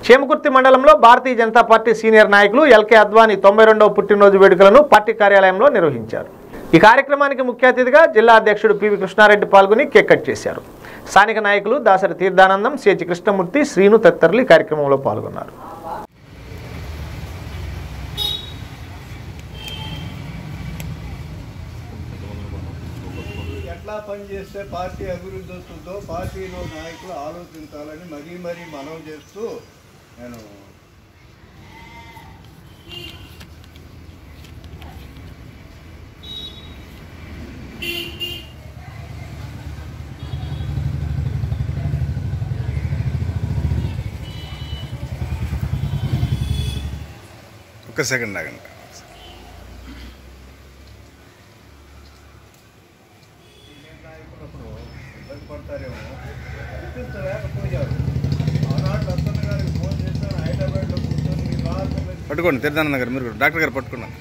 చేమకుర్తి మండలంలో Bharatiya Janata party senior నాయకులు L K Advani తొంభై రెండవ పుట్టినరోజు వేడుకలను పార్టీ కార్యాలయంలో నిర్వహించారు ఈ కార్యక్రమానికి ముఖ్య అతిథిగా జిల్లా అధ్యక్షుడు పివి కృష్ణారెడ్డి పాల్గొని కేక్ కట్ చేశారు స్థానిక నాయకులు దాసరి తీర్థానందం సిహెచ్ కృష్ణమూర్తి శ్రీను తదితరులు ఈ కార్యక్రమంలో పాల్గొన్నారు ఎట్లా పనిచేస్తే పార్టీ అభివృద్ధి వస్తుందో పార్టీలో నాయకులు ఆలోచించాలని మరీ మరీ మనవి చేస్తూ నేను ఒక్క సెకండ్ ఆగండి సీనియర్ నాయకులప్పుడు ఇబ్బంది పడతారేమో గుర్తించలేకపోయారు ఆనాడు రతన్ గారికి ఫోన్ చేశాను హైదరాబాద్లో కూర్చొని మీ రాత్రి పట్టుకోండి తీర్థానంద గారు మీరు కూడా. డాక్టర్ గారు పట్టుకున్నాను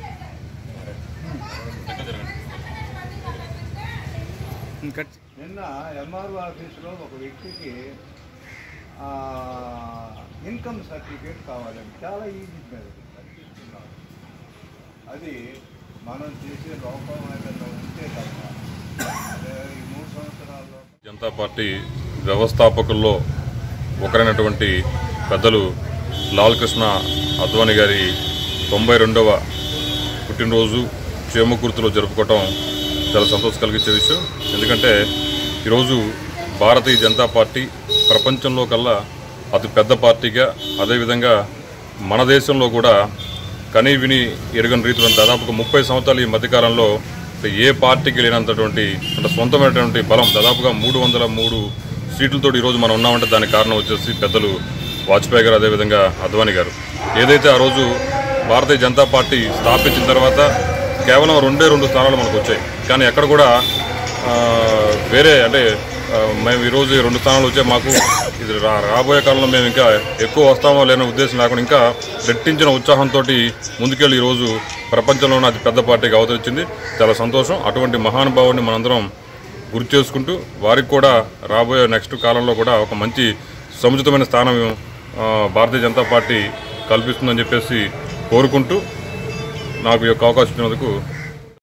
కట్ నిన్న ఎంఆర్ఓ ఆఫీస్లో ఒక వ్యక్తికి ఆ, ఇన్కమ్ సర్టిఫికేట్ కావాలండి చాలా ఈజీ మీద కనిపిస్తున్నారు అది మనం చేసే లోపం ఏదైనా ఉంటే తప్ప అదే ఈ మూడు సంవత్సరాల్లో జనతా పార్టీ వ్యవస్థాపకుల్లో ఒకరైనటువంటి పెద్దలు లాల్ కృష్ణ అద్వానీ గారి తొంభై రెండవ పుట్టినరోజు చేమకుర్తిలో జరుపుకోవటం చాలా సంతోషం కలిగించే విషయం ఎందుకంటే ఈరోజు భారతీయ జనతా పార్టీ ప్రపంచంలో కల్లా అతి పెద్ద పార్టీగా అదేవిధంగా మన దేశంలో కూడా కనీ విని ఎరుగని రీతిలో దాదాపుగా ముప్పై సంవత్సరాలు ఈ మధ్యకాలంలో ఏ పార్టీకి లేనంతటువంటి అంటే సొంతమైనటువంటి బలం దాదాపుగా మూడు వందల మూడు సీట్లతో ఈరోజు మనం ఉన్నామంటే దానికి కారణం వచ్చేసి పెద్దలు వాజ్పేయి గారు అదేవిధంగా అద్వానీ గారు ఏదైతే ఆ రోజు భారతీయ జనతా పార్టీ స్థాపించిన తర్వాత కేవలం రెండే రెండు స్థానాలు మనకు వచ్చాయి కానీ ఎక్కడ కూడా ఆ, వేరే అంటే ఆ, మేము ఈరోజు ఈ రెండు స్థానాలు వచ్చే మాకు ఇది రా రాబోయే కాలంలో మేము ఇంకా ఎక్కువ వస్తామో లేని ఉద్దేశం లేకుండా ఇంకా రెట్టించిన ఉత్సాహంతో ముందుకెళ్ళి ఈరోజు ప్రపంచంలోనే అతి పెద్ద పార్టీకి అవతరించింది చాలా సంతోషం అటువంటి మహానుభావుని మనందరం గుర్తు చేసుకుంటూ వారికి కూడా రాబోయే నెక్స్ట్ కాలంలో కూడా ఒక మంచి సముచితమైన స్థానం ఆ, భారతీయ జనతా పార్టీ కల్పిస్తుందని చెప్పేసి కోరుకుంటూ నాకు ఈ యొక్క అవకాశం ఇచ్చినందుకు